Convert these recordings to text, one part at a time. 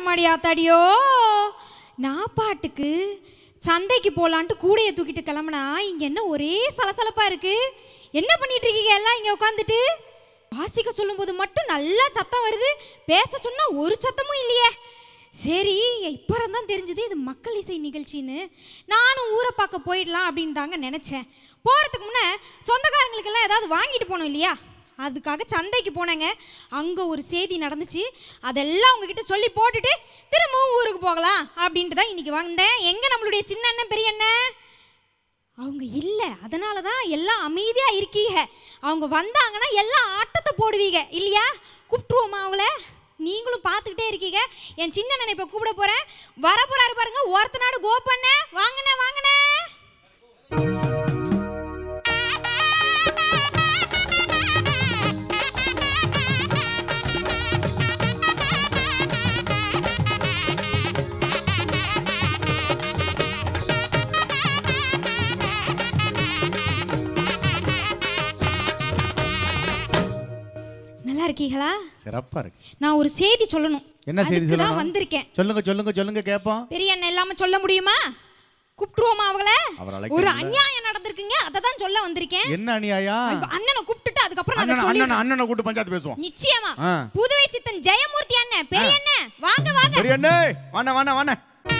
எம்மாடி ஆத்தாடியோ நான் பாட்டுக்கு சந்தைக்கு போகலான்ட்டு கூடையை தூக்கிட்டு கிளம்புனா இங்கே என்ன ஒரே சலசலப்பா இருக்கு என்ன பண்ணிட்டு இருக்கீங்க எல்லாம் இங்கே உட்காந்துட்டு வாசிக்க சொல்லும்போது மட்டும் நல்லா சத்தம் வருது பேச சொன்னா ஒரு சத்தமும் இல்லையே சரி இப்போ தான் தெரிஞ்சது இது மக்கள் இசை நிகழ்ச்சின்னு நானும் ஊரை பார்க்க போயிடலாம் அப்படின்னு தாங்க நினச்சேன் போகிறதுக்கு முன்னே சொந்தக்காரங்களுக்கெல்லாம் ஏதாவது வாங்கிட்டு போகணும் இல்லையா அதுக்காக சந்தைக்கு போனேங்க அங்கே ஒரு செய்தி நடந்துச்சு அதெல்லாம் உங்ககிட்ட சொல்லி போட்டுட்டு திரும்பவும் ஊருக்கு போகலாம் அப்படின்ட்டு தான் இன்னைக்கு வந்தேன் எங்கே நம்மளுடைய சின்ன அண்ணன் பெரிய அண்ணன் அவங்க இல்லை அதனால தான் எல்லாம் அமைதியாக இருக்கீங்க அவங்க வந்தாங்கன்னா எல்லாம் ஆட்டத்தை போடுவீங்க இல்லையா கூப்பிட்டுருவோமா அவங்கள நீங்களும் பார்த்துக்கிட்டே இருக்கீங்க என் சின்ன அண்ணனை இப்போ கூப்பிட போகிறேன் வர போகிறாரு பாருங்க ஒருத்த நாடு கோ பண்ண வாங்கண்ணே வாங்கண்ணே நல்லா இருக்கீங்களா சிறப்பா இருக்கு நான் ஒரு செய்தி சொல்லணும் என்ன செய்தி அதுக்கு தான் சொல்லணும்? வந்திருக்கேன் சொல்லுங்க சொல்லுங்க சொல்லுங்க கேட்போம் பெரிய அண்ணன் இல்லாம சொல்ல முடியுமா கூப்பிட்டுருவோமா அவங்கள அவர் ஒரு அழைக்கிறீங்களா? அநியாயம் நடந்திருக்குங்க அதை தான் சொல்ல வந்திருக்கேன் என்ன அநியாயா இப்ப அண்ணனை கூப்பிட்டுட்டு அதுக்கப்புறம் நான் அதை அண்ணன் சொல்லிடுறேன். அண்ணன் அண்ணனை கூட்டு பஞ்சாயத்து பேசுவோம் நிச்சயமா ஆ. புதுவை சித்தன் ஜெயமூர்த்தி அண்ணன் பெரிய அண்ணன் வாங்க வாங்க சரி அண்ணே வாண்ண வாண்ண வாண்ண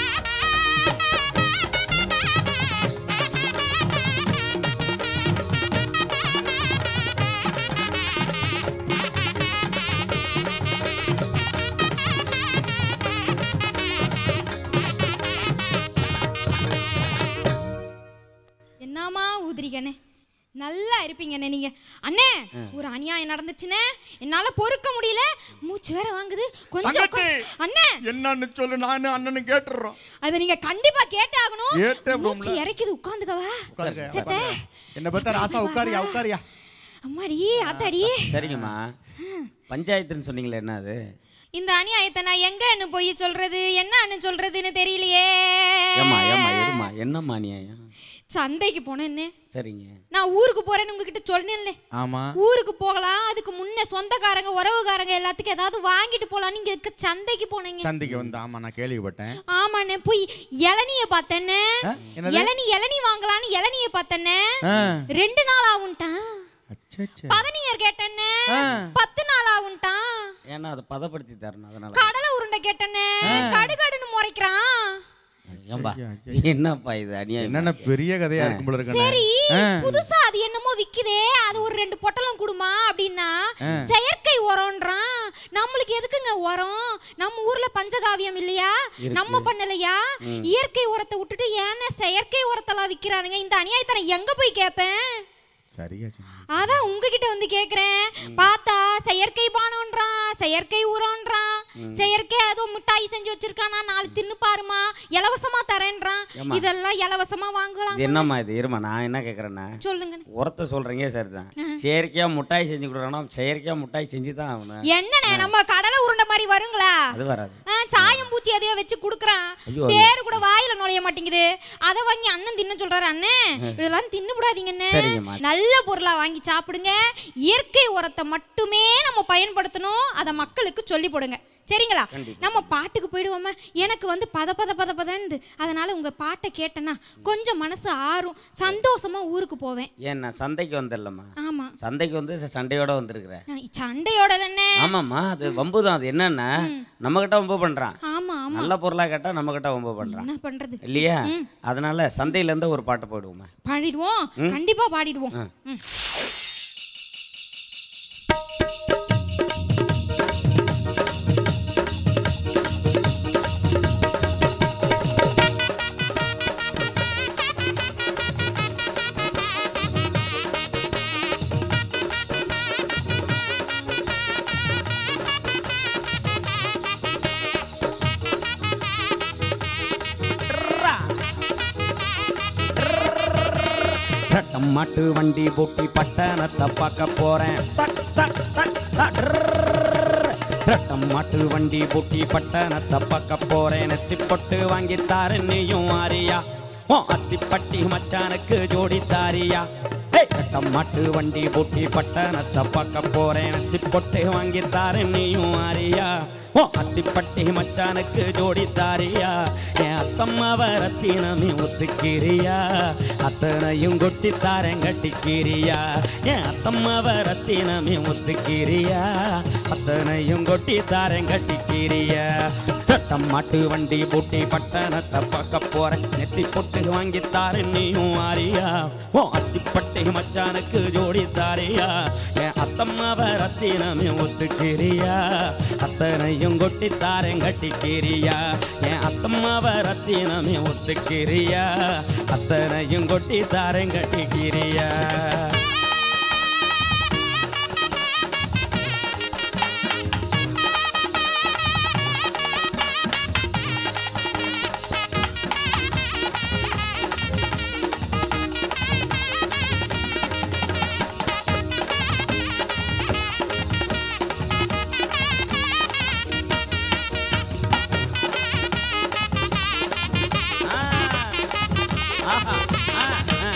என்னமா ஊதுறீங்கண்ணே நல்லா இருப்பீங்கண்ணே நீங்க அண்ணே ஒரு அநியாயம் நடந்துச்சுண்ணே என்னால பொறுக்க முடியல மூச்சு வேற வாங்குது கொஞ்சம் தங்கச்சி! உட்கா- அண்ணே என்னன்னு சொல்லு நானு அண்ணனு கேட்டுறோம் அதை நீங்க கண்டிப்பா கேட்டே ஆகணும் கேட்டே போகும்ல. மூச்சு இறக்குது உட்காந்துக்கவா உட்காருங்க, செத்த உட்காருங்க. என்ன பார்த்தா ராசா உட்காரியா உட்காரியா அம்மாடி ஆத்தாடி சரிங்கம்மா பஞ்சாயத்துன்னு சொன்னீங்களே என்ன அது இந்த அநியாயத்தை நான் எங்கன்னு போய் சொல்றது என்னன்னு சொல்றதுன்னு தெரியலையே ஏம்மா ஏம்மா இருமா என்னம்மா நியாயம் சந்தைக்கு போனேன்னு சரிங்க நான் ஊருக்கு போறேன்னு உங்ககிட்ட சொன்னேன்ல ஆமா ஊருக்கு போகலாம் அதுக்கு முன்ன சொந்தக்காரங்க உறவுக்காரங்க எல்லாத்துக்கும் ஏதாவது வாங்கிட்டு போலாம் நீங்க இருக்க சந்தைக்கு போனீங்க சந்தைக்கு வந்து ஆமா நான் கேள்விப்பட்டேன் ஆமாண்ணே போய் இளநிய பார்த்தேன்னே ஆ, என்னது? இளநி இளநி வாங்கலான்னு இளநிய பார்த்தேன்னே ஆ. ரெண்டு நாள் ஆகும்ட்டான் அச்சச்சே. பதனியர் கேட்டேன்னே ஆ. பத்து நாள் ஆகும்ட்டான் ஏன்னா அதை பதப்படுத்தி தரணும் அதனால கடலை உருண்டை கேட்டேன்னே கடுகடுன்னு முறைக்கிறான் ஏம்பா என்னப்பா இது அநியாயம் என்னென்ன பெரிய கதையா இருக்கும் போல இருக்கு சரி ஆ. புதுசா அது என்னமோ விக்குதே அது ஒரு ரெண்டு பொட்டலம் கொடுமா அப்படின்னா செயற்கை உரம்ன்றான் நம்மளுக்கு எதுக்குங்க உரம் நம்ம ஊர்ல பஞ்சகாவியம் இல்லையா நம்ம பண்ணலையா இயற்கை உரத்தை விட்டுட்டு ஏன்னா செயற்கை உரத்தெல்லாம் விக்கிறானுங்க இந்த அநியாயத்தை நான் எங்க போய் கேட்பேன் சரியா சொன்னீங்க. அதான் உங்ககிட்ட வந்து கேக்குறேன் பார்த்தா செயற்கை பானம்ன்றான் செயற்கை உரம்ன்றான் செயற்கை ஏதோ மிட்டாய் செஞ்சு வச்சிருக்கானா நாலு தின்னு பாருமா இலவசமா தரேன்றான் ஏம்மா? இதெல்லாம் இலவசமா வாங்கலாம் இது என்னம்மா இது இருமா நான் என்ன கேட்குறேன்னா சொல்லுங்க உரத்தை சொல்கிறீங்க சரிதான் செயற்கையா முட்டாய் செஞ்சு கொடுக்குறோன்னா செயற்கையா முட்டாய் செஞ்சு தான் ஆகணும் என்னண்ணே நம்ம கடலை உருண்டை மாதிரி வருங்களா அது வராது ஆ, சாயம் பூச்சி எதையோ வச்சு குடுக்குறான் ஐயோ, பேரு கூட வாயில நுழைய மாட்டேங்குது அதை வாங்கி அண்ணன் தின்ன சொல்றாரு அண்ணே இதெல்லாம் தின்னு விடாதீங்கண்ணே சரிங்கம்மா. நல்ல பொருளா வாங்கி சாப்பிடுங்க இயற்கை உரத்தை மட்டுமே நம்ம பயன்படுத்தணும் அதை மக்களுக்கு சொல்லி போடுங்க சரிங்களா நம்ம பாட்டுக்கு போயிடுவோமா எனக்கு வந்து பத பத பத பதன்னு அதனால உங்க பாட்டை கேட்டேன்னா கொஞ்சம் மனசு ஆறும் சந்தோஷமா ஊருக்கு போவேன் ஏன் நான் சந்தைக்கு வந்திடலம்மா ஆமா சந்தைக்கு வந்து ச- சண்டையோட வந்திருக்கிறேன் நான் சண்டையோட என்ன ஆமாம்மா அது வம்பு தான் அது என்னன்னா நம்ம கிட்ட வம்பு பண்றான் ஆமா ஆமா நல்ல பொருளா கேட்டா நம்ம கிட்ட வம்பு பண்றான் என்ன பண்றது இல்லையா அதனால சந்தையில இருந்து ஒரு பாட்டு போடுவோமா பாடிடுவோம் கண்டிப்பா பாடிடுவோம் ஆ. ம். ரட்டம் மாட்டு வண்டி போட்டி பட்டணத்தை பார்க்க போறேன் தக், தக், தக், தக், ட்ரர்ரர். ரட்டம் மாட்டு வண்டி போட்டி பட்டணத்தை பார்க்க போறேன் நெத்தி பொட்டு வாங்கி தாரு நீயும் ஆரியா ஓ அத்திப்பட்டி மச்சானுக்கு ஜோடி தாரியா ஏய், ரட்டம் மாட்டு வண்டி போட்டி பட்டணத்தை பார்க்க போறேன் நெத்தி பொட்டு வாங்கி தாரு நீயும் ஆரியா ஓ அத்திப்பட்டி மச்சானுக்கு ஜோடி தாரியா என் அத்தம்மாவ ரத்தினமே ஒத்துக்கிறியா அத்தனையும் கொட்டி தாரேன் கட்டிக்கிறியா என் அத்தம்மாவ ரத்தினமே ஒத்துக்கிறியா அத்தனையும் கொட்டி தாரேன் கட்டிக்கிறியா ரட்டம் மாட்டு வண்டி பூட்டி பட்டணத்தை பார்க்க போறேன் நெத்தி பொட்டு வாங்கி தாரேன் நீயும் ஆரியா ஓ அத்திப்பட்டி மச்சானுக்கு ஜோடி தாரியா என் அத்தம்மாவ ரத்தினமே ஒத்துக்கிறியா அத்தனையும் கொட்டி தாரேன் கட்டிக்கிறியா என் அத்தம்மாவ ரத்தினமே ஒத்துக்கிறியா அத்தனையும் கொட்டி தாரேன் கட்டிக்கிறியா ஆ. ஆஹா. ஆ, ஆ.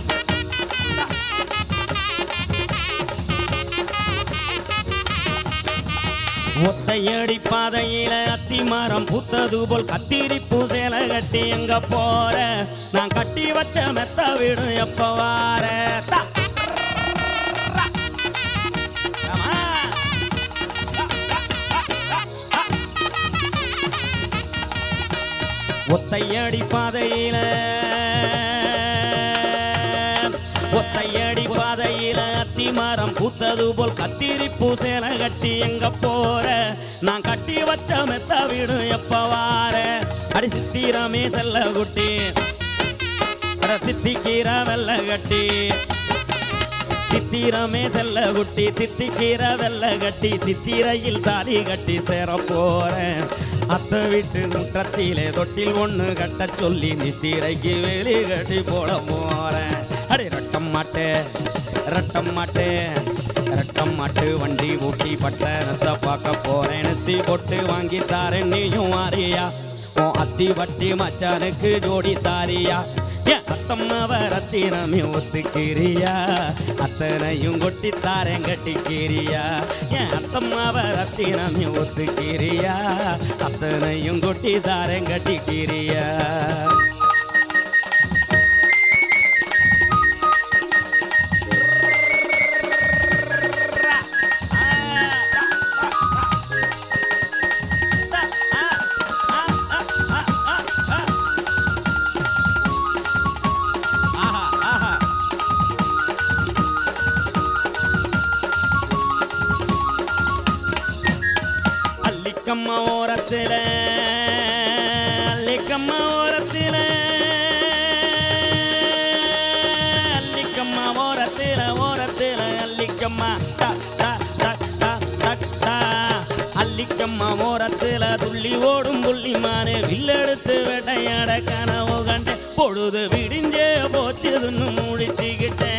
ஒத்தையடி பாதையில அத்திமரம் பூத்தது போல் கத்திரி பூசேல கட்டி எங்க போற நான் கட்டி வச்ச மெத்த வீடு எப்ப வார தா. Come on. ஒத்தையடி பாதையில ஒத்தையடி பாதையில அத்திமரம் பூத்தது போல் கத்திரி பூசேல கட்டி எங்க போற நான் கட்டி வச்ச மெத்த வீடு எப்ப வார அடி சித்திரமே செல்ல குட்டி அட சித்திக்கீர வெள்ள கட்டி சித்திரமே செல்ல குட்டி தித்திக்கீர வெள்ள கட்டி சித்திரையில் தாலி கட்டி சேர போறேன் அத்தை வீட்டு முற்றத்திலே தொட்டில் ஒண்ணு கட்ட சொல்லி நித்திரைக்கு வேலி கட்டி போட போறேன் அடி ரட்டம் மாட்டே ரட்டம் மாட்டே ரட்டம் மாட்டு வண்டி ஊட்டி பட்டணத்தை பார்க்க போறேன் நெத்தி போட்டு வாங்கி தாரேன் நீயும் வாரியா உன் அத்தி வட்டி மச்சானுக்கு ஜோடி தாரியா என் அத்தம்மாவ ரத்தினமே ஒத்துக்கிறியா அத்தனையும் கொட்டி தாரேன் கட்டிக்கிறியா என் அத்தம்மாவ ரத்தினமே ஒத்துக்கிறியா அத்தனையும் கொட்டி தாரேன் கட்டிக்கிறியா ஆஹா ஆஹா அள்ளிக்கம்மா ஓரத்துல அள்ளிக்கம்மா ஓரத்துல அள்ளிக்கம்மா ஓரத்துல ஓரத்துல அள்ளிக்கம்மா தா, தா, தா, தா, தா, தா. அள்ளிக்கம்மா ஓரத்துல துள்ளி ஓடும் புள்ளிமானே வில்லெடுத்து வேட்டையாட கனவு கண்டேன் பொழுது விடிஞ்சே போச்சுதுன்னு முடிச்சுக்கிட்டேன்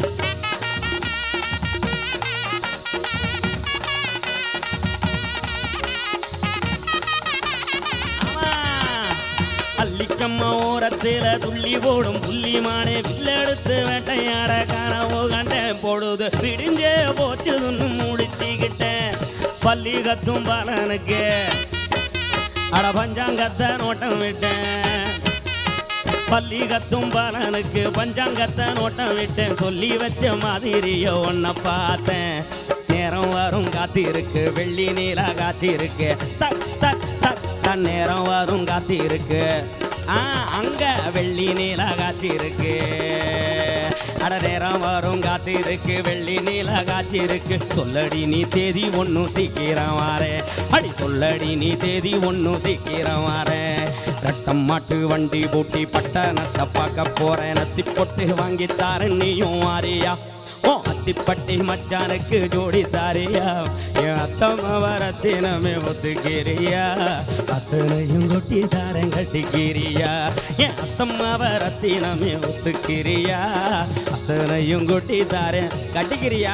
ஆமா. அள்ளிக்கம்மா ஓரத்தில துள்ளி போடும் புள்ளிமானே வில்லெடுத்து வேட்டையாட கனவு கண்டேன் பொழுது விடிஞ்சே போச்சுதுன்னு முடிச்சுக்கிட்டேன் பள்ளி கத்தும் பலனுக்கு அட பஞ்சாங்கத்தை நோட்டம் விட்டேன் பள்ளி கத்தும் பலனுக்கு பஞ்சாங்கத்தை நோட்டம் விட்டேன் சொல்லி வச்ச மாதிரியோ ஒன்ன பார்த்தேன் நேரம் வரும் காத்திருக்கு வெள்ளி நீலா காத்திருக்கு தக் தக் தக் தன் நேரம் வரும் காத்திருக்கு ஆ அங்க வெள்ளி நீலா காத்திருக்கு அட நேரம் வரும் காத்திருக்கு வெள்ளி நீலா காத்திருக்கு சொல்லடி நீ தேதி ஒன்னும் சீக்கிரம் வாரே அடி சொல்லடி நீ தேதி ஒன்னும் சீக்கிரம் வாரே ரட்டம் மாட்டு வண்டி பூட்டி பட்டணத்தை பார்க்க போறேன் நத்தி பொட்டு வாங்கி தாரேன் நீயும் வாரியா ஓ அத்திப்பட்டி மச்சானுக்கு ஜோடி தாரியா என் அத்தம்மா வரத்தினமே ஒத்துக்கிறியா அத்தனையும் கொட்டி தாரேன் கட்டிக்கிறியா என் அத்தம்மா வரத்தினமே ஒத்துக்கிறியா அத்தனையும் கொட்டி தாரேன் கட்டிக்கிறியா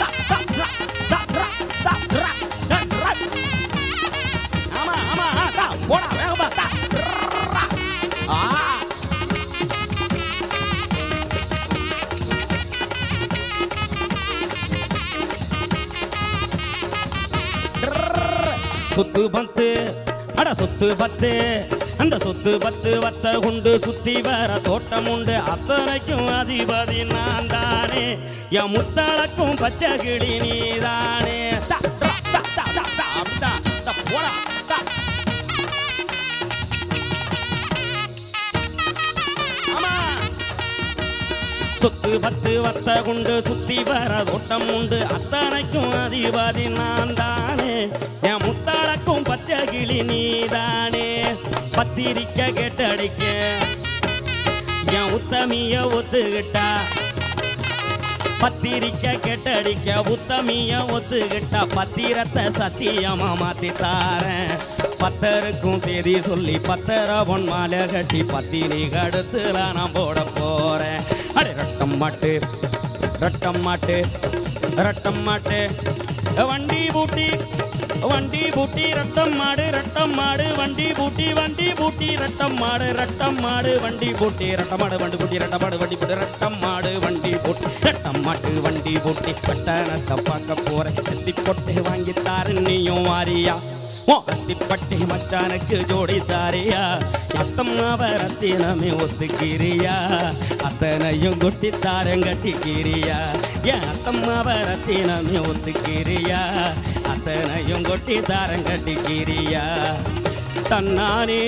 ஆமா ஆமா ஆ, தா, போடா வேகமா தா. ரா. ஆ. சுத்து பத்து அட சொத்து பத்து அந்த சொத்து பத்து வத்த குண்டு சுத்தி வர தோட்டம் உண்டு அத்தனைக்கும் அதிபதி நான் தானே என் முத்தளக்கும் பச்சை கிளி நீதானே தா, தா, தா, தா, தா, தா, அப்படிதா, தா, போடா, தா. ஆமா சொத்து பத்து வத்த குண்டு சுத்தி வர தோட்டம் உண்டு அத்தனைக்கும் அதிபதி நான் தானே என் முத்தாளக்கும் பச்சை கிளி நீதானே பத்திரிக்க கேட்டடிக்க என் உத்தமிய ஒத்துக்கிட்டா பத்திரிக்க கேட்டடிக்க உத்தமிய ஒத்துக்கிட்டா பத்திரத்தை சத்தியமா மாத்தி தாரேன் பத்தருக்கும் செய்தி சொல்லி பத்தர பொன் மாலை கட்டி பத்தினி கடுத்துல நான் போட போறேன் அடே ரட்டம் மாட்டு ரட்டம் மாட்டு ரட்டம் மாட்டு வண்டி பூட்டி வண்டி பூட்டி ரட்டம் மாடு ரட்டம் மாடு வண்டி பூட்டி வண்டி பூட்டி ரட்டம் மாடு ரட்டம் மாடு வண்டி பூட்டி ரட்டம் மாடு வண்டி பூட்டி ரட்டம் மாடு வண்டி பூட்டி ரட்டம் மாடு வண்டி பூட்டி ரட்டம் மாட்டு வண்டி பூட்டி பட்டணத்தை பார்க்க போறேன் எத்தி பொட்டு வாங்கி தாரு நீயும் வாரியா ஓ அத்திப்பட்டி மச்சானுக்கு ஜோடி தாரியா அத்தம்மாவ ரத்தினமே ஒத்துக்கிறியா அத்தனையும் கொட்டி தாரம் கட்டிக்கிறியா ஏன் அத்தம்மாவ ரத்தினமே ஒத்துக்கிறியா அத்தனையும் கொட்டி தாரம் கட்டிக்கிறியா தன்னானே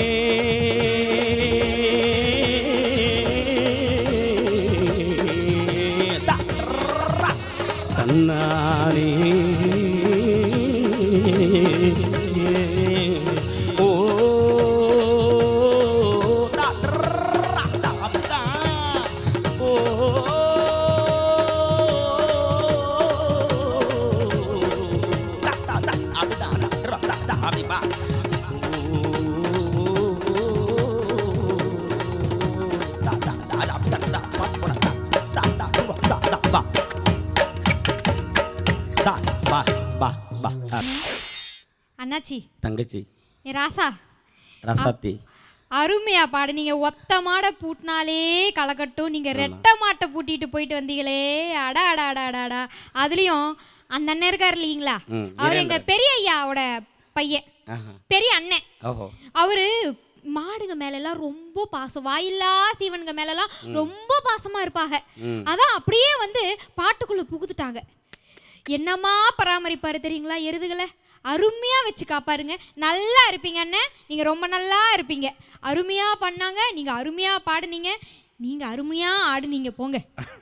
தா, ரா. தன்னானே ஓ தா, ரா, தா, தா. ஓ தா, தா, தா, அப்படிதா, ரா, தா, தா, அப்படி வா. தா, தா, தா, அப்படி தா, தா, பா, போடா, தா, தா, தா, வா, தா, தா, வா. தா, வா, வா, வா. ஆ, அண்ணாச்சி தங்கச்சி என் ராசா ரசாத்தி அருமையா பாடு நீங்க ஒத்த மாடை பூட்டினாலே கலக்கட்டும் நீங்க ரெட்டை மாட்டை பூட்டிட்டு போயிட்டு வந்தீங்களே அடா அடா அடா அடா அடா அதுலயும் அந்த அண்ணன் இருக்காரு இல்லைங்களா ம், அவர் எங்க பெரிய ஐயாவோட பையன் ஆஹா. பெரிய அண்ணன் ஓஹோ அவரு மாடுங்க மேலெல்லாம் ரொம்ப பாசம் வாயில்லா சீவனுங்க மேலெல்லாம் ரொம்ப பாசமா இருப்பாங்க ம். அதான் அப்படியே வந்து பாட்டுக்குள்ள புகுத்துட்டாங்க என்னமா பராமரிப்பாரு தெரியுங்களா எருதுகளை அருமையா வச்சு காப்பாருங்க நல்லா இருப்பீங்க அண்ணன் நீங்க ரொம்ப நல்லா இருப்பீங்க அருமையா பண்ணாங்க நீங்க அருமையா பாடுனீங்க நீங்க அருமையா ஆடுனீங்க போங்க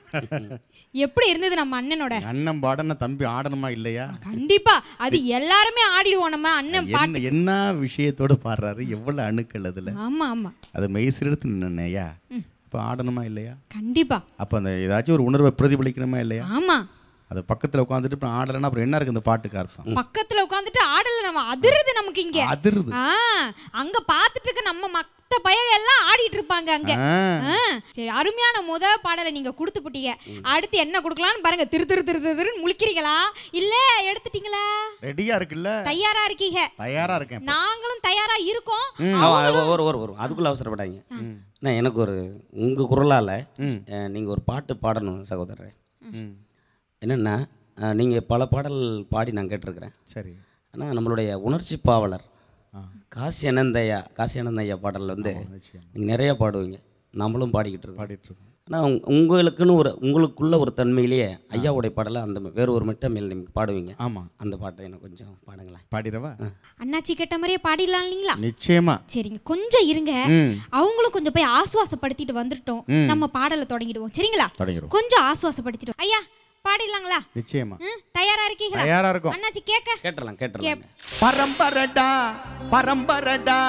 எப்படி இருந்தது நம்ம அண்ணனோட அண்ணன் பாடன தம்பி ஆடணுமா இல்லையா கண்டிப்பா அது எல்லாருமே ஆடிடுவோம் நம்ம அண்ணன் பாட்டு என்ன என்ன விஷயத்தோட பாடுறாரு எவ்வளவு அணுக்கள் அதுல ஆமா ஆமா அது மெய்சிலிருத்து நின்னையா இப்போ ஆடணுமா இல்லையா கண்டிப்பா அப்போ அந்த ஏதாச்சும் ஒரு உணர்வை பிரதிபலிக்கணுமா இல்லையா ஆமா அது பக்கத்துல உட்காந்துட்டு இப்போ ஆடலைன்னா அப்புறம் என்ன இருக்கு இந்த பாட்டுக்கு அர்த்தம் பக்கத்துல உட்காந்துட்டு ஆடல நம்ம அதிருது நமக்கு இங்க அதிருது ஆ அங்க பாத்துட்டு இருக்க நம்ம மத்த பையங்க எல்லாம் ஆடிட்டு இருப்பாங்க அங்க ஆ. ஆ, சரி அருமையான முத பாடலை நீங்க கொடுத்து போட்டீங்க அடுத்து என்ன கொடுக்கலாம்னு பாருங்க திரு திரு திரு திரு திருன்னு முழிக்கிறீங்களா இல்ல எடுத்துட்டீங்களா ரெடியா இருக்குல்ல தயாரா இருக்கீங்க தயாரா இருக்கேன் இப்ப. நாங்களும் தயாரா இருக்கோம் ஆமா, ஒரு ஒரு ஒரு அதுக்குள்ள அவசரப்படாங்க நான் எனக்கு ஒரு உங்க குரலால ம். அஹ், நீங்க ஒரு பாட்டு பாடணும் சகோதரர் ம் என்னென்னா நீங்கள் பல பாடல் பாடி நான் கேட்டிருக்கிறேன் சரி ஆனால் நம்மளுடைய உணர்ச்சி பாவலர் ஆ காசி அனந்தையா காசி அனந்தையா பாடல் வந்து நிச்சயம் நீங்கள் நிறைய பாடுவீங்க நம்மளும் பாடிக்கிட்டு இருக்கோம் பாடிட்டு இருக்கோம் ஆனால் உங்களுக்குன்னு ஒரு உங்களுக்குள்ள ஒரு தன்மையிலேயே ஐயாவுடைய பாடலை அந்த வேற ஒரு மெட்டமையில் நீங்கள் பாடுவீங்க ஆமா அந்த பாட்டை எனக்கு கொஞ்சம் பாடுங்களேன் பாடிடவா அண்ணாச்சி கேட்ட மாதிரியே பாடிடலாம் இல்லைங்களா நிச்சயமா சரிங்க கொஞ்சம் இருங்க ம் அவங்களும் கொஞ்சம் போய் ஆசுவாசப்படுத்திட்டு வந்துட்டோம் ம். நம்ம பாடலை தொடங்கிடுவோம் சரிங்களா தொடங்கிடுவோம் கொஞ்சம் ஆசுவாசப்படுத்திட்டோம் ஐயா பாடிடலாங்களா நிச்சயமா ம், தயாரா இருக்கீங்களா தயாரா இருக்கும் அண்ணாச்சி கேட்க கேட்டுடலாம் கேட்டுடலாங்க பரம்பரடா பரம்பரடா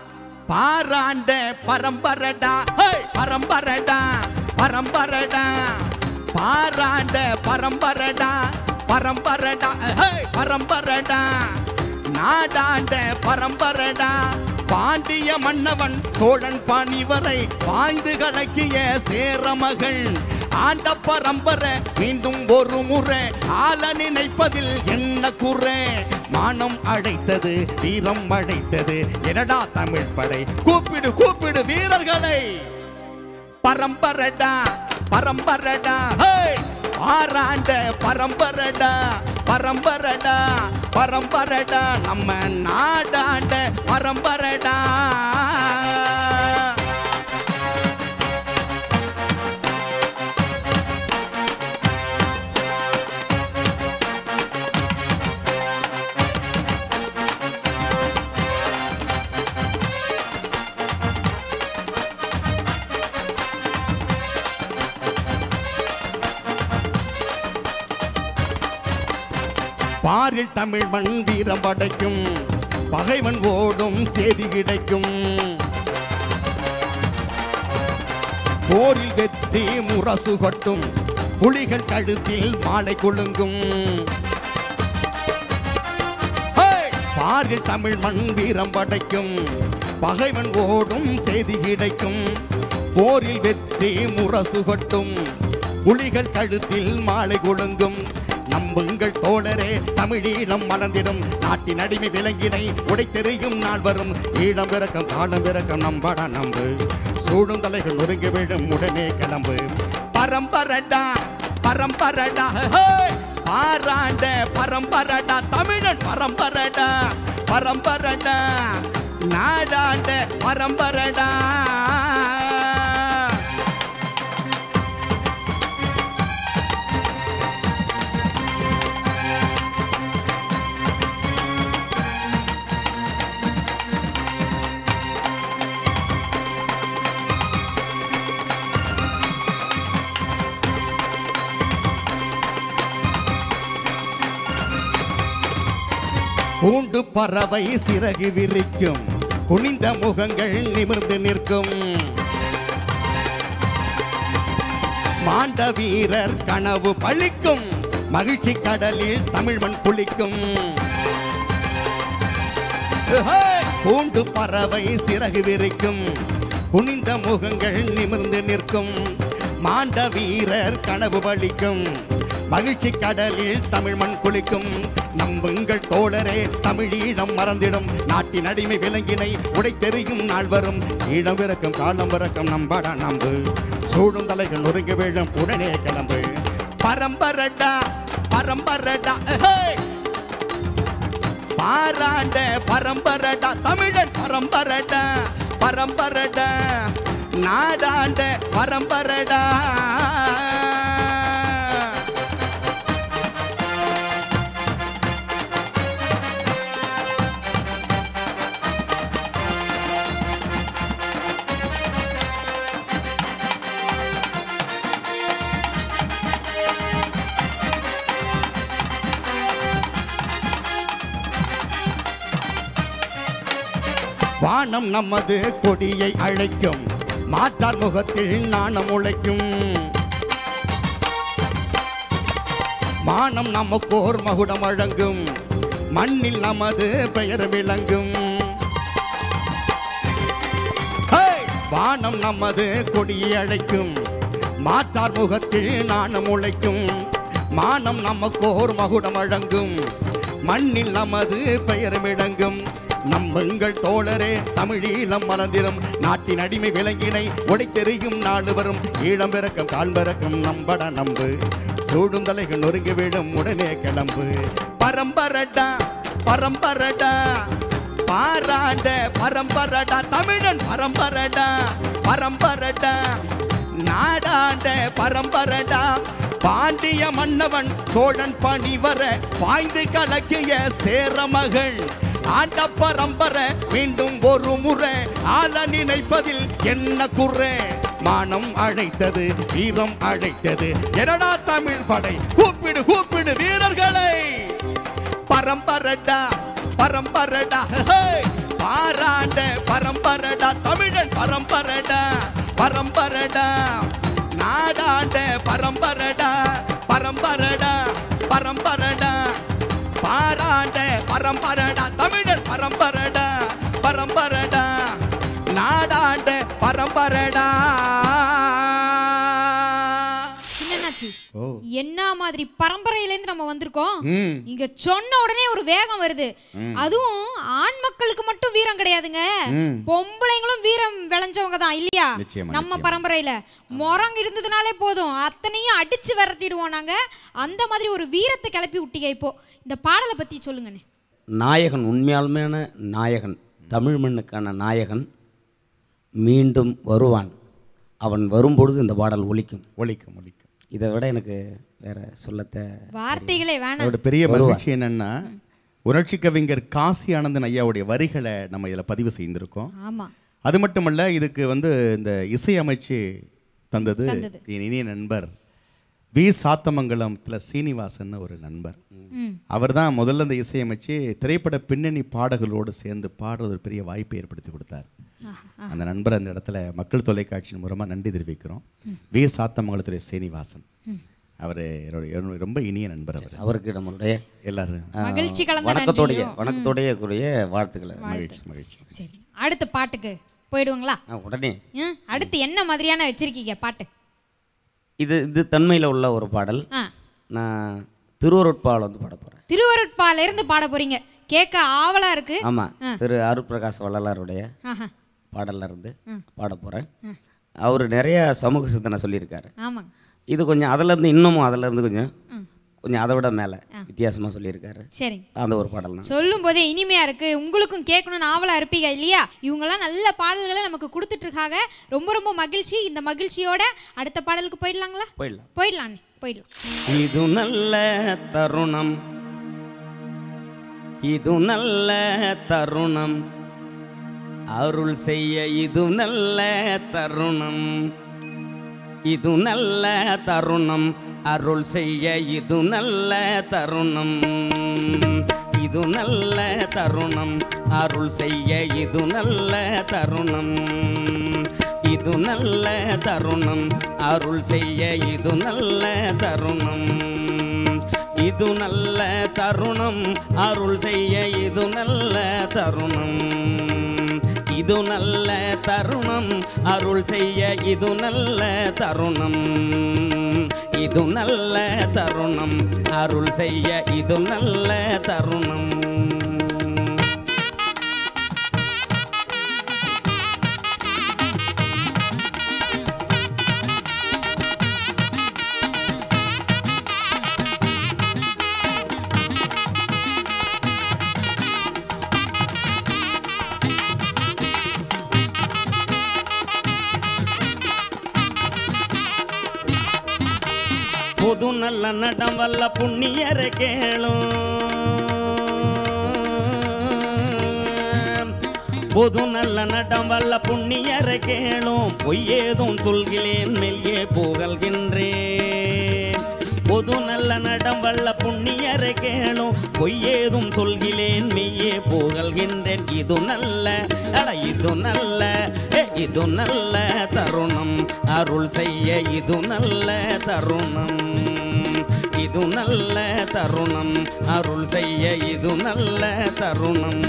பாராண்ட பரம்பரடா ஹே! பரம்பரடா பரம்பரடா பாராண்ட பரம்பரடா பரம்பரடா ஹே! பரம்பரடா நாடாண்ட பரம்பரடா பாண்டிய மன்னவன் சோழன் பணிவரை பாய்ந்து கலக்கிய சேர மகள் ஆண்ட பரம்பரை மீண்டும் ஒரு முறை ஆள நினைப்பதில் என்ன குறை மானம் அழைத்தது வீரம் அழைத்தது என்னடா தமிழ் படை கூப்பிடு கூப்பிடு வீரர்களை பரம்பரடா பரம்பரடா ஹே! ஆறாண்ட பரம்பரடா பரம்பரடா பரம்பரடா நம்ம நாடாண்ட பரம்பரடா பாரில் தமிழ் மண் வீரம் படைக்கும் பகைவன் ஓடும் செய்தி கிடைக்கும் போரில் வெற்றி முரசு கொட்டும் புலிகள் கழுத்தில் மாலை கொழுங்கும் ஹே! பாரில் தமிழ் மண் வீரம் படைக்கும் பகைவன் ஓடும் செய்தி கிடைக்கும் போரில் வெற்றி முரசு கொட்டும் புலிகள் கழுத்தில் மாலை கொழுங்கும் நம்புங்கள் தோழரே தமிழீழம் மலர்ந்திடும் நாட்டின் அடிமை விலங்கினை உடைத்தெறியும் நாள் வரும் ஈழம் பிறக்கம் காலம் பிறக்கம் நம்படா நம்பு சூடும் தலைகள் நொறுங்கி விழும் உடனே கிளம்பு பரம்பரடா பரம்பரடா ஹே! பாராண்ட பரம்பரடா தமிழன் பரம்பரடா பரம்பரடா நாடாண்ட பரம்பரடா கூண்டு பறவை சிறகு விரிக்கும் குனிந்த முகங்கள் நிமிர்ந்து நிற்கும் மாண்ட வீரர் கனவு பழிக்கும் மகிழ்ச்சி கடலில் தமிழ் மண் குளிக்கும் ஹே! கூண்டு பறவை சிறகு விரிக்கும் குனிந்த முகங்கள் நிமிர்ந்து நிற்கும் மாண்ட வீரர் கனவு பழிக்கும் மகிழ்ச்சி கடலில் தமிழ் மண் குளிக்கும் நம்புங்கள் தோழரே தமிழீழம் மறந்திடும் நாட்டின் அடிமை விலங்கினை உடைத்தெறியும் நாள் வரும் ஈழம் பிறக்கும் காலம் பிறக்கும் நம்படா நம்பு சூடும் தலைகள் நொறுங்கி விழும் உடனே கிளம்பு பரம்பரடா பரம்பரடா ஹே! பாராண்ட பரம்பரடா தமிழன் பரம்பரடா பரம்பரடா நாடாண்ட பரம்பரடா வானம் நமது கொடியை அழைக்கும் மாற்றார் முகத்தில் நாணம் உழைக்கும் மானம் நமக்கோர் மகுடம் வழங்கும் மண்ணில் நமது பெயர் விளங்கும் ஹே! வானம் நமது கொடியை அழைக்கும் மாற்றார் முகத்தில் நாணம் உழைக்கும் மானம் நமக்கோர் மகுடம் வழங்கும் மண்ணில் நமது பெயர் விளங்கும் நம்புங்கள் தோழரே தமிழீழம் மலர்ந்திடும் நாட்டின் அடிமை விலங்கினை உடைத்தெறியும் நாள் வரும் ஈழம் பிறக்கம் கால் பிறக்கம் நம்பட நம்பு சூடும் தலைகள் நொறுங்கி விடும் உடனே கிளம்பு பரம்பரடா பரம்பரடா பாராண்ட பரம்பரடா தமிழன் பரம்பரடா பரம்பரடா நாடாண்ட பரம்பரடா பாண்டிய மன்னவன் சோழன் பணிவர பாய்ந்து கலக்கிய சேர மகள் ஆண்ட பரம்பரை மீண்டும் ஒரு முறை ஆள நினைப்பதில் என்ன குறை மானம் அழைத்தது வீரம் அழைத்தது என்னடா தமிழ் படை கூப்பிடு கூப்பிடு வீரர்களை பரம்பரடா பரம்பரடா ஹே! பாராண்ட பரம்பரடா தமிழன் பரம்பரடா பரம்பரடா நாடாண்ட பரம்பரடா பரம்பரடா பரம்பரடா பாராண்ட பரம்பரடா தமிழன் பரம்பரடா பரம்பரடா நாடாண்ட பரம்பரடா மாதிரி பரம்பரையிலேருந்து நம்ம வந்திருக்கோம் ம் இங்க சொன்ன உடனே ஒரு வேகம் வருது அதுவும் ஆண் மக்களுக்கு மட்டும் வீரம் கிடையாதுங்க ம். பொம்பளைங்களும் வீரம் விளைஞ்சவங்க தான் இல்லையா நிச்சயமா, நம்ம நிச்சயமா. பரம்பரையில முறங்க இருந்ததுனாலே போதும் அத்தனையும் அடிச்சு விரட்டிடுவோம் நாங்க அந்த மாதிரி ஒரு வீரத்தை கிளப்பி விட்டீங்க இப்போ இந்த பாடலை பத்தி சொல்லுங்கண்ணே நாயகன் உண்மையாலுமையான நாயகன் தமிழ் மண்ணுக்கான நாயகன் மீண்டும் வருவான் அவன் வரும்பொழுது இந்த பாடல் ஒலிக்கும் ஒழிக்கும் ஒழிக்கும் இதை விட எனக்கு வேற சொல்லத்த வார்த்தைகளே வேணாம் அதோட பெரிய மகிழ்ச்சி என்னன்னா உணர்ச்சி கவிஞர் காசி ஆனந்தன் ஐயாவுடைய வரிகளை நம்ம இதில் பதிவு செய்திருக்கோம் ஆமா அது மட்டுமல்ல இதுக்கு வந்து இந்த இசை அமைச்சு தந்தது தந்தது. என் இனிய நண்பர் வி சாத்தமங்கலத்தில் சீனிவாசன் ஒரு நண்பர் ம் அவர் தான் முதல்ல இந்த இசையமைச்சு திரைப்பட பின்னணி பாடல்களோடு சேர்ந்து பாடுறது ஒரு பெரிய வாய்ப்பை ஏற்படுத்தி கொடுத்தார் அந்த நண்பர் அந்த இடத்துல மக்கள் தொலைக்காட்சியின் மூலமாக நன்றி தெரிவிக்கிறோம் வி சாத்தமங்கலத்துடைய சீனிவாசன் அவர் ரொம்ப இனிய நண்பர் அவர் அவருக்கு நம்மளுடைய எல்லாரும் ஆ, மகிழ்ச்சி கலந்த வணக்கத்தோடைய நன்றியும். வணக்கத்தோடைய கூடிய வாழ்த்துக்களை மகிழ்ச்சி மகிழ்ச்சி சரி அடுத்த பாட்டுக்கு போயிடுவோங்களா ஆ, உடனே ம், அடுத்து என்ன மாதிரியான வச்சிருக்கீங்க பாட்டு இது இது தன்மையில் உள்ள ஒரு பாடல் ஆ நான் திருவருட்பால் வந்து பாட போகிறேன் திருவருட்பால இருந்து பாட போறீங்க கேட்க ஆவலா இருக்கு ஆமாம் திரு அருட்பிரகாஷ் வள்ளலாருடைய ஆஹா பாடல்ல இருந்து பாட போகிறேன் அவர் நிறைய சமூக சிந்தனை சொல்லியிருக்காரு ஆமாங்க இது கொஞ்சம் அதுலேருந்து இன்னமும் அதுலேருந்து கொஞ்சம் கொஞ்சம் அதை விட மேலே வித்தியாசமாக சொல்லியிருக்காரு சரிங்க அந்த ஒரு பாடல் தான் சொல்லும் போதே இனிமையா இருக்கு உங்களுக்கும் கேட்கணும்னு ஆவலா இருப்பீங்க இல்லையா இவங்கெல்லாம் நல்ல பாடல்களை நமக்கு கொடுத்துட்டு இருக்காங்க ரொம்ப ரொம்ப மகிழ்ச்சி இந்த மகிழ்ச்சியோட அடுத்த பாடலுக்கு போயிடலாங்களா போயிடலாம் போயிடலாண்ணே போயிடலாம் இது நல்ல தருணம் இது நல்ல தருணம் அருள் செய்ய இது நல்ல தருணம் இது நல்ல தருணம் அருள் செய்ய இது நல்ல தருணம் இது நல்ல தருணம் அருள் செய்ய இது நல்ல தருணம் இது நல்ல தருணம் அருள் செய்ய இது நல்ல தருணம் இது நல்ல தருணம் அருள் செய்ய இது நல்ல தருணம் இது நல்ல தருணம் அருள் செய்ய இது நல்ல தருணம் இது நல்ல தருணம் அருள் செய்ய இது நல்ல தருணம் பொது நல்ல நடம் வல்ல புண்ணியரை கேளும் பொது நல்ல நடம் வல்ல புண்ணியரை கேளும் பொய்யேதும் சொல்கிறேன் மெல்லியே புகழ்கின்றேன் பொது நல்ல நடம் வல்ல புண்ணியரை கேளும் பொய்யேதும் சொல்கிறேன் மெய்யே புகழ்கின்றேன் இது நல்ல அட இது நல்ல ஏ, இது நல்ல தருணம் அருள் செய்ய இது நல்ல தருணம் இது நல்ல தருணம் அருள் செய்ய இது நல்ல தருணம்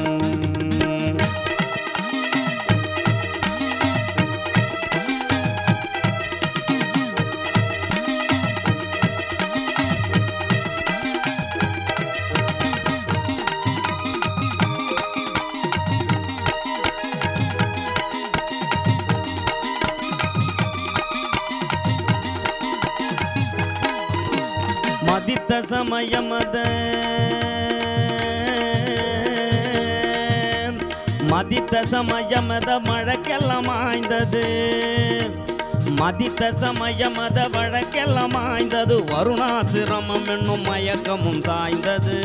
மதித்த சமயமத மதித்த சமயமத மழக்கெல்லாம் ஆய்ந்தது மதித்த சமயமத வழக்கெல்லாம் ஆய்ந்தது வருணாசிரமம் என்னும் மயக்கமும் சாய்ந்தது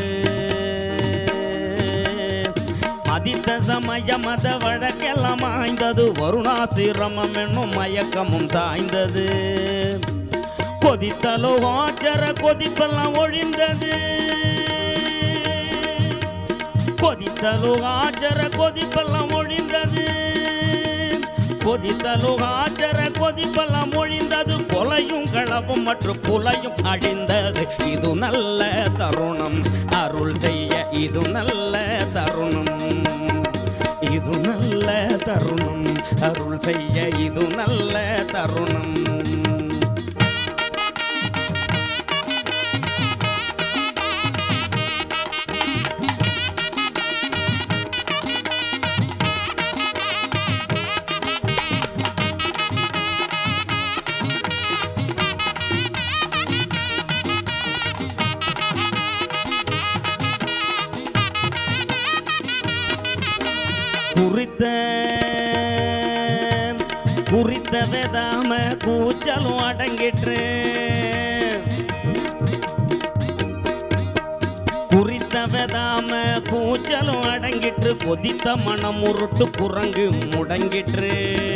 மதித்த சமயமத வழக்கெல்லாம் ஆய்ந்தது வருணாசிரமம் என்னும் மயக்கமும் சாய்ந்தது கொதித்தலோ ஆச்சர கொதிப்பெல்லாம் ஒழிந்தது கொதித்தலோ ஆச்சர கொதிப்பெல்லாம் ஒழிந்தது கொதித்தலோ ஆச்சர கொதிப்பெல்லாம் ஒழிந்தது கொலையும் களவும் மற்றும் புலையும் அழிந்தது இது நல்ல தருணம் அருள் செய்ய இது நல்ல தருணம் இது நல்ல தருணம் அருள் செய்ய இது நல்ல தருணம் குறித்த குறித்த வேதாம கூச்சலும் அடங்கிற்று குறித்த வேதாம கூச்சலும் அடங்கிற்று கொதித்த மனம் உருட்டு குரங்கு முடங்கிற்று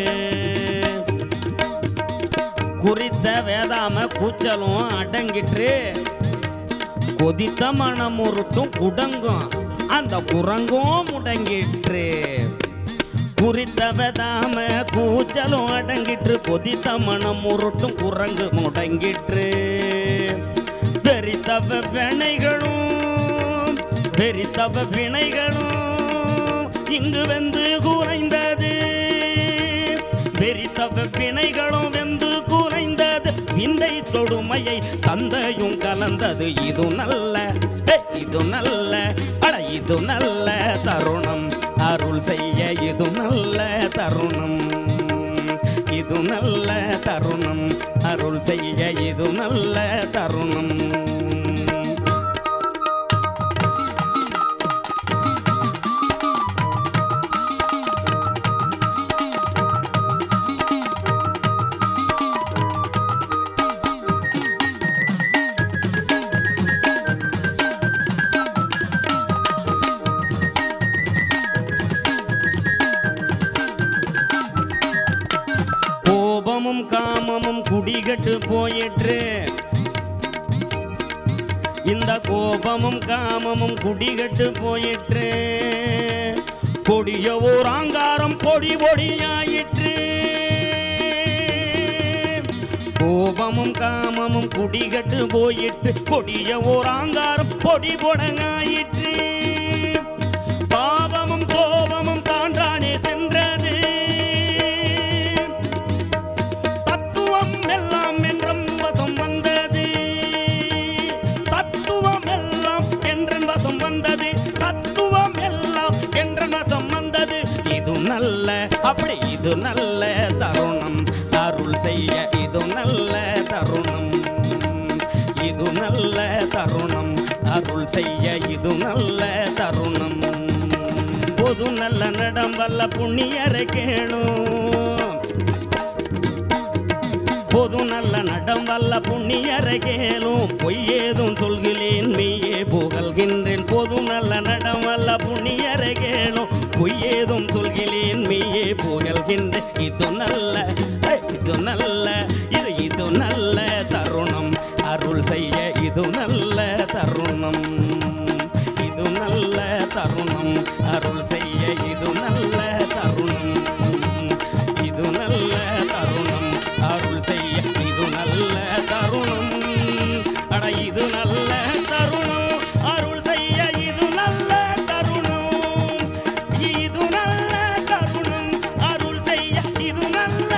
குறித்த வேதாம கூச்சலும் அடங்கிற்று கொதித்த மனம் உருட்டும் குடங்கும் அந்த குரங்கும் முடங்கிற்று குறித்த வேதாம கூச்சலும் அடங்கிற்று கொதித்த மனம் உருட்டும் குரங்கு முடங்கிற்று வெறித்தவ வினைகளும் வெறித்தவ வினைகளும் இங்கு வந்து குறைந்தது வெறித்தவ வினைகளும் வெந்து குறைந்தது விந்தை கொடுமையை தந்தையும் கலந்தது இது நல்ல ஏ, இது நல்ல அட இது நல்ல தருணம் அருள் செய்ய இது நல்ல தருணம் இது நல்ல தருணம் அருள் செய்ய இது நல்ல தருணம் கோபமும் காமமும் குடிகட்டு போயிற்று இந்த கோபமும் காமமும் குடிகட்டு போயிற்று கொடிய ஓர் ஆங்காரம் பொடி பொடியாயிற்று கோபமும் காமமும் குடிகட்டு போயிற்று கொடிய ஓர் ஆங்காரம் பொடி பொடங்காயிற்று பாவமும் கோபமும் தாண்டானே சென்றது தத்துவம் எல்லாம் என்றும் வசம் வந்தது தத்துவம் எல்லாம் என்றன் வசம் வந்தது தத்துவம் எல்லாம் என்றன் வசம் வந்தது இது நல்ல அப்படி இது நல்ல தருணம் அருள் செய்ய இது நல்ல தருணம் இது நல்ல தருணம் அருள் செய்ய இது நல்ல தருணம் பொது நல்ல நடம் வல்ல புண்ணியரை கேளும் பொது நல்ல நடம் வல்ல புண்ணியரை கேளும் பொய்யேதும் சொல்கிறேன் மெய்யே புகழ்கின்றேன் பொது நல்ல நடம் வல்ல புண்ணியரை கேளும் பொய்யேதும் சொல்கிறேன் மெய்யே புகழ்கின்றேன் இது நல்ல ஏ, இது நல்ல இது இது நல்ல தருணம் அருள் செய்ய இது நல்ல தருணம் இது நல்ல தருணம் அருள் செய்ய இது நல்ல தருணம் இது நல்ல தருணம் அருள் செய்ய இது நல்ல தருணம் அட இது நல்ல தருணம் அருள் செய்ய இது நல்ல தருணம் இது நல்ல தருணம் அருள் செய்ய இது நல்ல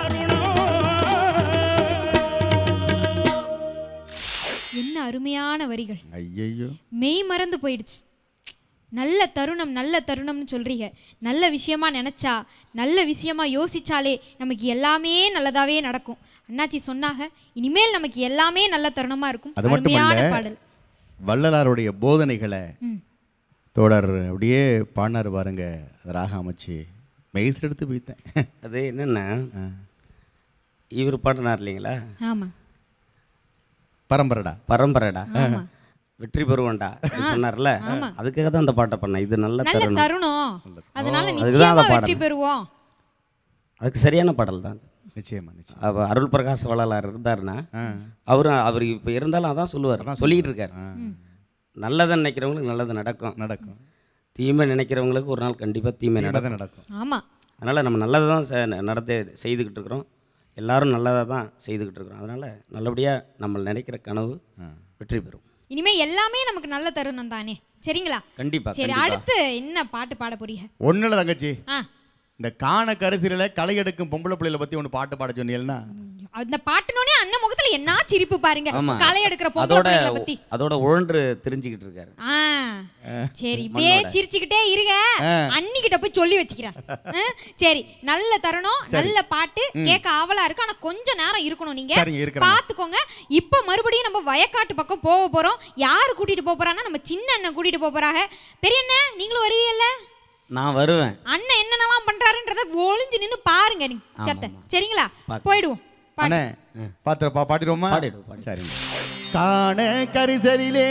தருணம் என்ன அருமையான வரிகள் ஐயையோ மெய் மறந்து போயிடுச்சு நல்ல தருணம் நல்ல தருணம்னு சொல்றீங்க நல்ல விஷயமா நினைச்சா நல்ல விஷயமா யோசிச்சாலே நமக்கு எல்லாமே நல்லதாவே நடக்கும் அண்ணாச்சி சொன்னாங்க இனிமேல் நமக்கு எல்லாமே நல்ல தருணமா இருக்கும் அது மட்டும் அருமையான இல்ல. பாடல் வள்ளலாருடைய போதனைகளை ம். தோடர் அப்படியே பாடினார் பாருங்க ராக அமைச்சு மெய்ஸ் எடுத்து போய்த்தேன் அது என்னன்னா இவர் பாடினார் இல்லைங்களா ஆமா பரம்பரடா பரம்பரைடா ஆமா. வெற்றி பெறுவோம்டா அப்படி சொன்னார்ல அதுக்காக தான் அந்த பாட்டை பண்ணேன் இது நல்ல நல்ல தருணம் தருணம் அதனால அதுக்கு தான் நிச்சயமா அதை வெற்றி பாடணும். பெறுவோம் அதுக்கு சரியான பாடல் தான் அது. நிச்சயமா நிச்சயம் அவ அருள் பிரகாஷ் வள்ளலார் இருந்தாருன்னா ஆ. அவரும் அவர் இப்போ இருந்தாலும் அதான் சொல்லுவார் சொல்லிக்கிட்டு இருக்காரு ஆ. நல்லதை நினைக்கிறவங்களுக்கு நல்லது நடக்கும் நடக்கும் தீமை நினைக்கிறவங்களுக்கு ஒரு நாள் கண்டிப்பாக தீமை நடக்கும் தான் நடக்கும் ஆமா அதனால் நம்ம நல்லதை தான் செ- நடத்த செய்துக்கிட்டு இருக்கிறோம் எல்லாரும் நல்லதாக தான் செய்துக்கிட்டு இருக்கிறோம் அதனால் நல்லபடியாக நம்ம நினைக்கிற கனவு வெற்றி பெறும் இனிமே எல்லாமே நமக்கு நல்ல தருணம் தானே சரிங்களா கண்டிப்பாக சரி கண்டிப்பாக அடுத்து என்ன பாட்டு பாட போறீங்க ஒன்றும் இல்லை தங்கச்சி ஆ இந்த காண கரிசில களை எடுக்கும் பொம்பளை பிள்ளைகளை பற்றி ஒன்று பாட்டு பாட சொன்னீங்கன்னா அந்த பாட்டுனோனே அண்ணன் முகத்துல என்ன சிரிப்பு பாருங்க ஆமா. களை எடுக்கிற பொம்பளை அதோட பிள்ளைகளை பத்தி அதோட உழன்று தெரிஞ்சுக்கிட்டு இருக்காரு ஆ சரி இப்படியே சிரிச்சுக்கிட்டே இருங்க அன்னிக்கிட்ட போய் சொல்லி வச்சுக்கிறேன் ஆ, சரி நல்ல தருணம் நல்ல பாட்டு கேட்க ஆவலா இருக்கு ஆனா கொஞ்ச நேரம் இருக்கணும் நீங்க சரிங்க, இருக்கிறேங்க. பாத்துக்கோங்க இப்ப மறுபடியும் நம்ம வயக்காட்டு பக்கம் போக போறோம் யாரு கூட்டிட்டு போக போறான்னா நம்ம சின்ன அண்ணன் கூட்டிட்டு போக போறாங்க பெரிய அண்ணன் நீங்களும் வருவீங்கல்ல நான் வருவேன் அண்ணன் என்னென்னலாம் பண்றாருன்றத ஒளிஞ்சு நின்னு பாருங்க நீ ஆமா, சத்த ஆமா. சரிங்களா பாக்க. போயிடுவோம் பாடு. அண்ணே பாத்திர பா பாடிடுவோமா பாடிடு, பாடிடு. சரிங்க காண கரிசலிலே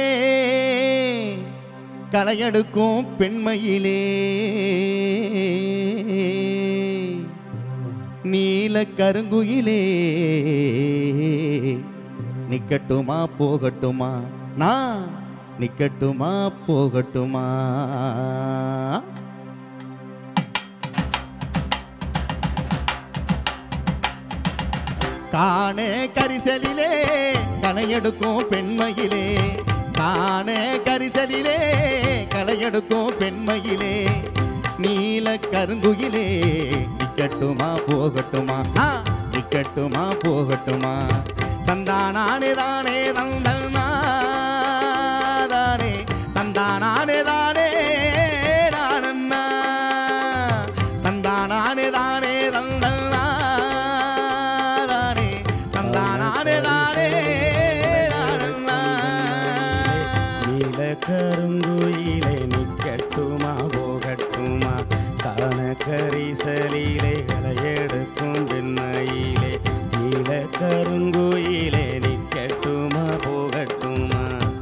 களையெடுக்கும் பெண்மையிலே நீல கருங்குயிலே நிக்கட்டுமா போகட்டுமா நான் நிக்கட்டுமா போகட்டுமா காண கரிசலிலே களையெடுக்கும் பெண்மையிலே காண கரிசலிலே களையெடுக்கும் பெண்மையிலே நீல கருங்குயிலே நிக்கட்டுமா போகட்டுமா ஆ, நிக்கட்டுமா போகட்டுமா தந்தானானே தானே தந்தனா தானே தந்தானானே தானே நானண்ணா தந்தானானே தானே தந்தனா தானே தந்தானானே தானே நானண்ணா நீல கருங்குயிலே நிக்கட்டுமா போகட்டுமா காண கரிசலிலே களையெடுக்கும் பெண்மையிலே நீல கருங்குயிலே நிக்கட்டுமா போகட்டுமா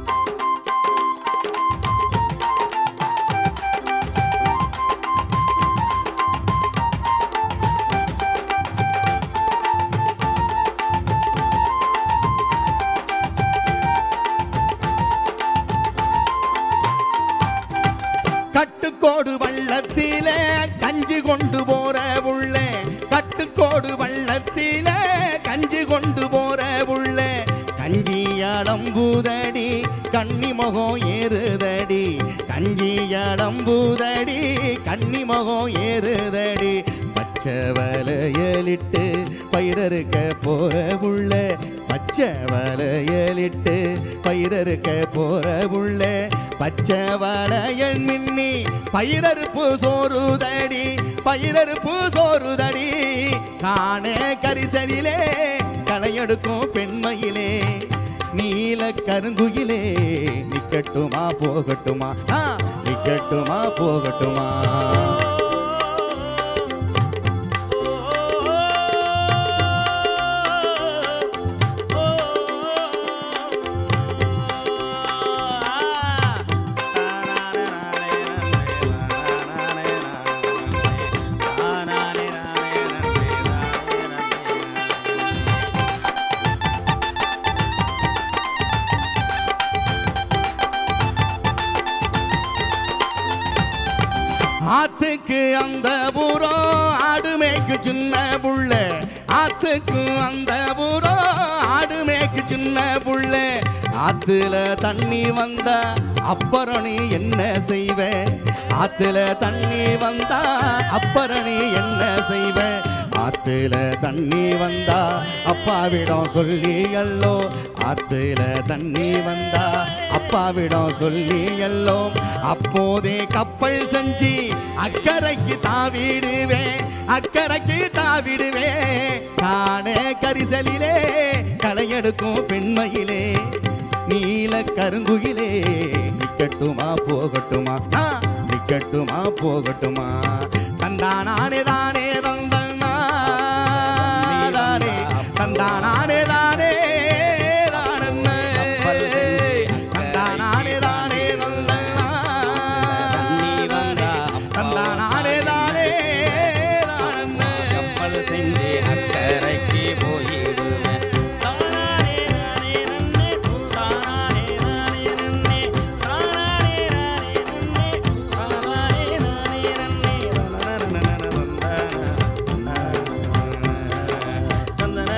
கட்டுக்கோடு வள்ளத்தில கஞ்சி கொண்டு போற உள்ள கட்டுக்கோடு வள்ளத்தில கஞ்சி கொண்டு போற உள்ள கஞ்சியளம்பூதடி கன்னி முகம் ஏறுதடி கஞ்சியளம்பூதடி கன்னி முகம் ஏறுதடி பச்சை வலையலிட்டு பயிரறுக்க போற உள்ள பச்சை வலையலிட்டு பயிரறுக்க போற உள்ள பச்சை வளையல் மின்னி பயிரறுப்பு சோறுதடி பயிரறுப்பு சோறுதடி காண கரிசலிலே களையெடுக்கும் பெண்மையிலே நீல கருங்குயிலே நிக்கட்டுமா போகட்டுமா ஆ, நிக்கட்டுமா போகட்டுமா ஆத்துக்கு அந்த பூரம் ஆடு மேய்க்கு சின்ன புள்ள ஆத்துக்கு அந்த பூரம் ஆடு மேய்க்கு சின்ன புள்ள ஆத்துல தண்ணி வந்தா அப்புறம் நீ என்ன செய்வ ஆத்துல தண்ணி வந்தா அப்புறம் நீ என்ன செய்வ ஆத்துல தண்ணி வந்தா அப்பாவிடம் சொல்லி எல்லோ ஆத்துல தண்ணி வந்தா அப்பாவிடம் சொல்லி எல்லோ அப்போதே கப்பல் செஞ்சு அக்கறைக்கு தாவிடுவேன் அக்கறைக்கு தாவிடுவேன் காண கரிசலிலே களையெடுக்கும் பெண்மையிலே நீல கருங்குயிலே நிக்கட்டுமா போகட்டுமா ஆ, நிக்கட்டுமா போகட்டுமா தந்தானானே தானே தந்தனா தானே தந்தானானே தானே தானே தந்தானானே தானே தந்தனா தந்தானானே தானே தானே கப்பல் செஞ்சு அக்கறைக்கு போயிடுவேன் தானானே நானே நன்னே, தானானே நானே நன்னே, தானானே நானே நன்னே, தானானே நானே நன்னே, தனனனனனன தந்தானா,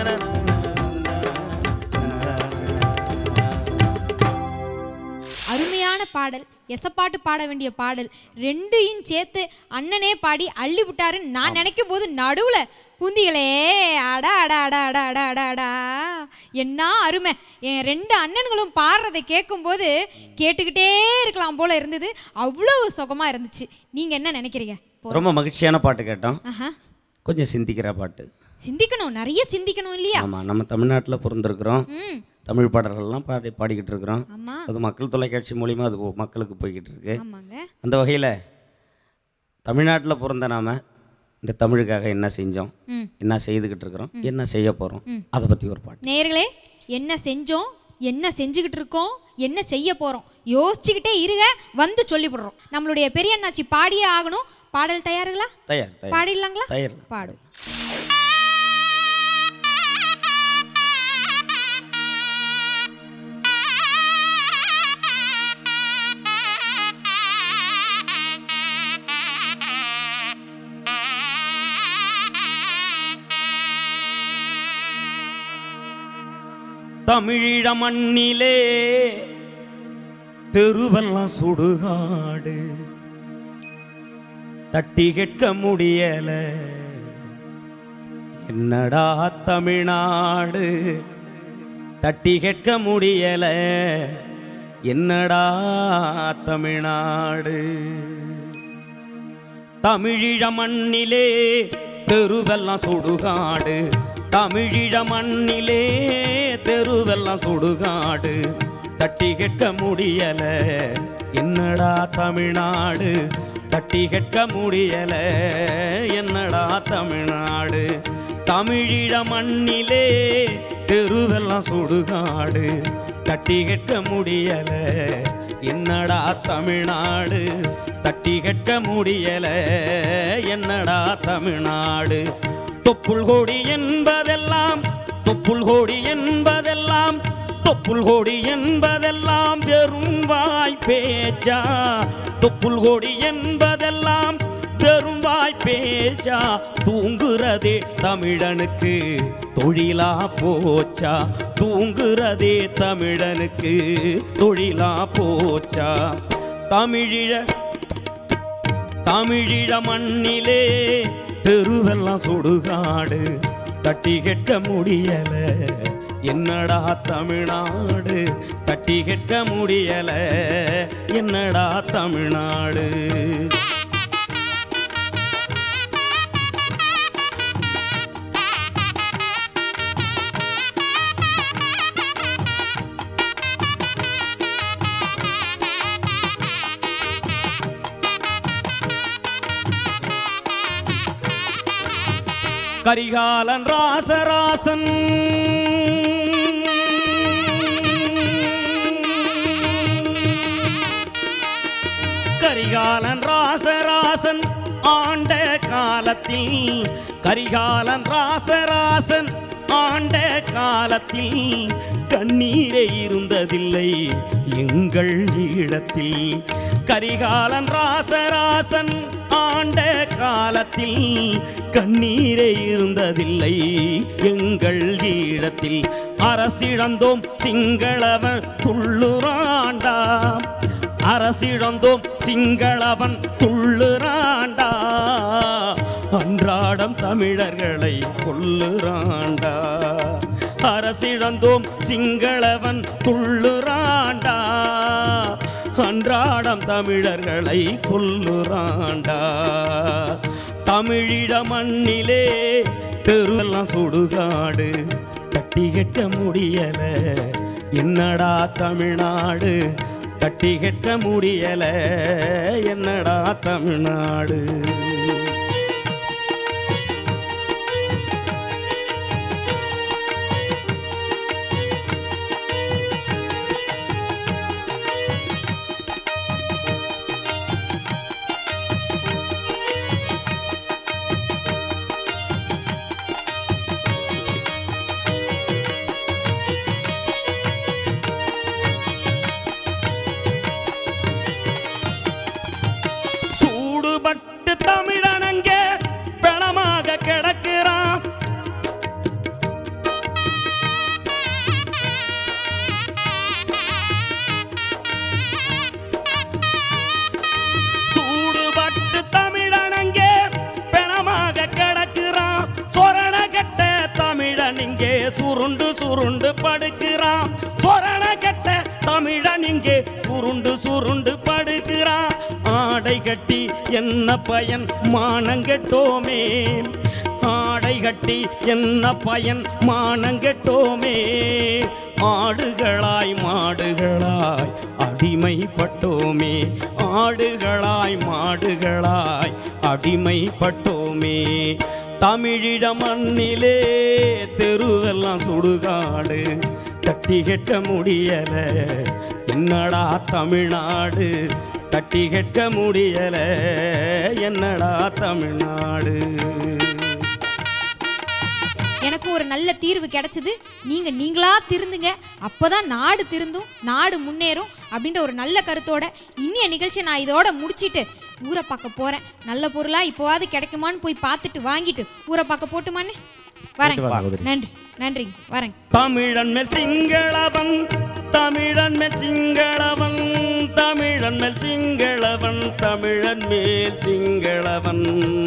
அருமையான பாடல் எசப்பாட்டு பாட வேண்டிய பாடல் ரெண்டையும் சேர்த்து அண்ணனே பாடி அள்ளி விட்டாருன்னு நான் நினைக்கும் போது நடுவுல புந்திகளே அடா அடா அடா அடா அடா அடா அடா என்ன அருமை என் ரெண்டு அண்ணன்களும் பாடுறதை கேட்கும்போது கேட்டுக்கிட்டே இருக்கலாம் போல இருந்தது அவ்வளவு சுகமா இருந்துச்சு நீங்க என்ன நினைக்கிறீங்க போ- ரொம்ப மகிழ்ச்சியான பாட்டு கேட்டோம் ஆஹா கொஞ்சம் சிந்திக்கிற பாட்டு சிந்திக்கணும் நிறைய சிந்திக்கணும் இல்லையா ஆமாம் நம்ம தமிழ்நாட்டில் பிறந்திருக்கிறோம் ம் தமிழ் பாடல்கள்லாம் பாடி பாடிக்கிட்டு இருக்கிறோம் ஆமா அது மக்கள் தொலைக்காட்சி மூலிமா அது மக்களுக்கு போய்கிட்டு இருக்கு ஆமாங்க அந்த வகையில் தமிழ்நாட்டில் பிறந்த நாம இந்த தமிழுக்காக என்ன செஞ்சோம் ம் என்ன செய்துக்கிட்டு இருக்கிறோம் என்ன செய்ய போகிறோம் அதை பற்றி ஒரு பாட்டு நேயர்களே என்ன செஞ்சோம் என்ன செஞ்சுக்கிட்டு இருக்கோம் என்ன செய்ய போறோம் யோசிச்சுக்கிட்டே இருங்க வந்து சொல்லிவிடுறோம் நம்மளுடைய பெரிய அண்ணாச்சி பாடியே ஆகணும் பாடல் தயாருங்களா தயார் தயார் பாடிடலாங்களா தயார் பாடு தமிழீழ மண்ணிலே தெருவெல்லாம் சுடுகாடு தட்டி கேட்க முடியல என்னடா தமிழ்நாடு தட்டி கேட்க முடியல என்னடா தமிழ்நாடு தமிழிழ மண்ணிலே தெருவெல்லாம் சுடுகாடு தமிழிழ மண்ணிலே தெருவெல்லாம் சுடுகாடு தட்டி கேட்க முடியல என்னடா தமிழ்நாடு தட்டி கேட்க முடியல என்னடா தமிழ்நாடு தமிழிழ மண்ணிலே தெருவெல்லாம் சுடுகாடு தட்டி கேட்க முடியல என்னடா தமிழ்நாடு தட்டி கேட்க முடியல என்னடா தமிழ்நாடு தொப்புள் கோடி என்பதெல்லாம் தொப்புள் கோடி என்பதெல்லாம் தொப்புள் கோடி என்பதெல்லாம் வெறும் வாய் பேச்சா தொப்புள் கோடி என்பதெல்லாம் வெறும் வாய் பேச்சா தூங்குறதே தமிழனுக்கு தொழிலா போச்சா தூங்குறதே தமிழனுக்கு தொழிலா போச்சா தமிழிழ தமிழிழ மண்ணிலே தெருவெல்லாம் சுடுகாடு தட்டி கெட்ட முடியல என்னடா தமிழ்நாடு தட்டி கெட்ட முடியல என்னடா தமிழ்நாடு கரிகாலன் ராசராசன் கரிகாலன் ராசராசன் ஆண்ட காலத்தில் கரிகாலன் ராசராசன் ஆண்ட காலத்தில் கண்ணீரே இருந்ததில்லை எங்கள் ஈழத்தில் கரிகாலன் ராசராசன் ஆண்ட காலத்தில் கண்ணீரே இருந்ததில்லை எங்கள் ஈழத்தில் அரசிழந்தோம் சிங்களவன் துள்ளுராண்டாம் அரசிழந்தோம் சிங்களவன் துள்ளுராண்டா அன்றாடம் தமிழர்களை கொல்லுராண்டா அரசிழந்தோம் சிங்களவன் துள்ளுராண்டா அன்றாடம் தமிழர்களை கொல்லுராண்டா தமிழிட மண்ணிலே தெருவெல்லாம் சுடுகாடு கட்டி கட்ட முடியல என்னடா தமிழ்நாடு கட்டி கட்ட முடியல என்னடா தமிழ்நாடு சூடுபட்டு தமிழனங்க பிணமாக கிடக்கிறான் சூடுபட்டு தமிழனங்க பிணமாக கிடக்கிறான் சொரண கெட்ட தமிழன் இங்கே சுருண்டு சுருண்டு படுக்கிறான் சொரண கெட்ட தமிழன் இங்கே சுருண்டு சுருண்டு படுக்கிறான் ஆடை கட்டி என்ன பயன் மானங்கெட்டோமே ஆடை கட்டி என்ன பயன் மானங்கெட்டோமே ஆடுகளாய் மாடுகளாய் அடிமைப்பட்டோமே ஆடுகளாய் மாடுகளாய் அடிமைப்பட்டோமே தமிழிட மண்ணிலே தெருவெல்லாம் சுடுகாடு கட்டி கெட்ட முடியல என்னடா தமிழ்நாடு கட்டி கெட்ட முடியல என்னடா தமிழ்நாடு எனக்கு ஒரு நல்ல தீர்வு கிடைச்சது நீங்க நீங்களா திருந்துங்க அப்பதான் நாடு திருந்தும் நாடு முன்னேறும் அப்படின்ற ஒரு நல்ல கருத்தோட இன்னிய நிகழ்ச்சியை நான் இதோட முடிச்சிட்டு ஊரை பார்க்க போறேன் நல்ல பொருளா இப்போவாது கிடைக்குமான்னு போய் பார்த்துட்டு வாங்கிட்டு ஊரை பார்க்க போட்டுமான்னு வரேன் போயிட்டு வா, சகோதரி. நன்றி நன்றி வரேன் தமிழன் மேல் சிங்களவன் தமிழன் மேல் சிங்களவன் தமிழன் மேல் சிங்களவன் தமிழன் மேல் சிங்களவன்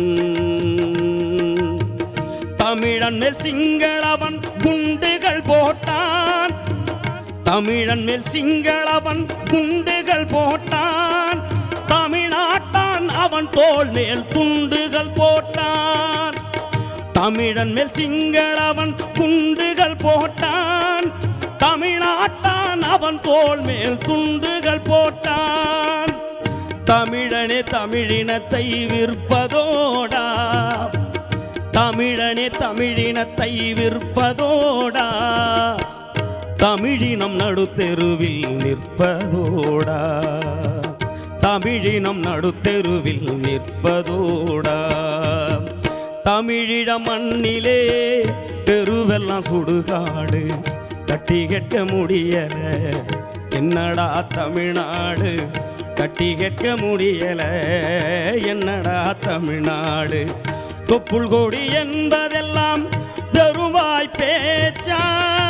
தமிழன் மேல் சிங்களவன் குண்டுகள் போட்டான் தமிழன் மேல் சிங்களவன் குண்டுகள் போட்டான் தமிழ்நாட்டான் அவன் தோள் மேல் துண்டுகள் போட்டான் தமிழன் மேல் சிங்களவன் குண்டுகள் போட்டான் தமிழ்நாட்டான் அவன் தோள் மேல் துண்டுகள் போட்டான் தமிழனே தமிழினத்தை விற்பதோடா தமிழனே தமிழினத்தை விற்பதோடா தமிழினம் நடுத்தெருவில் நிற்பதோடா தமிழினம் நடுத்தெருவில் நிற்பதோடா தமிழிட மண்ணிலே தெருவெல்லாம் சுடுகாடு கட்டி கெட்ட முடியல என்னடா தமிழ்நாடு கட்டி கெட்ட முடியல என்னடா தமிழ்நாடு தொப்புள் கொடி என்பதெல்லாம் வெறுவாய் பேச்சா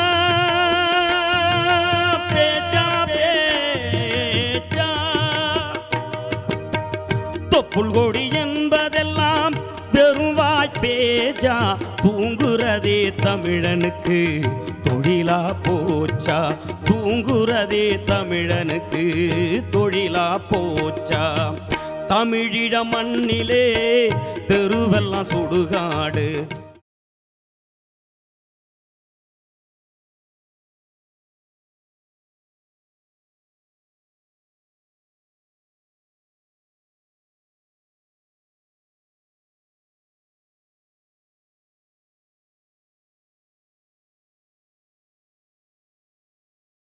பேச்சா பேச்சா தொப்புள் கொடி என்பதெல்லாம் வெறுவாய் பேஜா தூங்குறதே தமிழனுக்கு தொழிலா போச்சா தூங்குறதே தமிழனுக்கு தொழிலா போச்சா தமிழிட மண்ணிலே தெருவெல்லாம் சுடுகாடு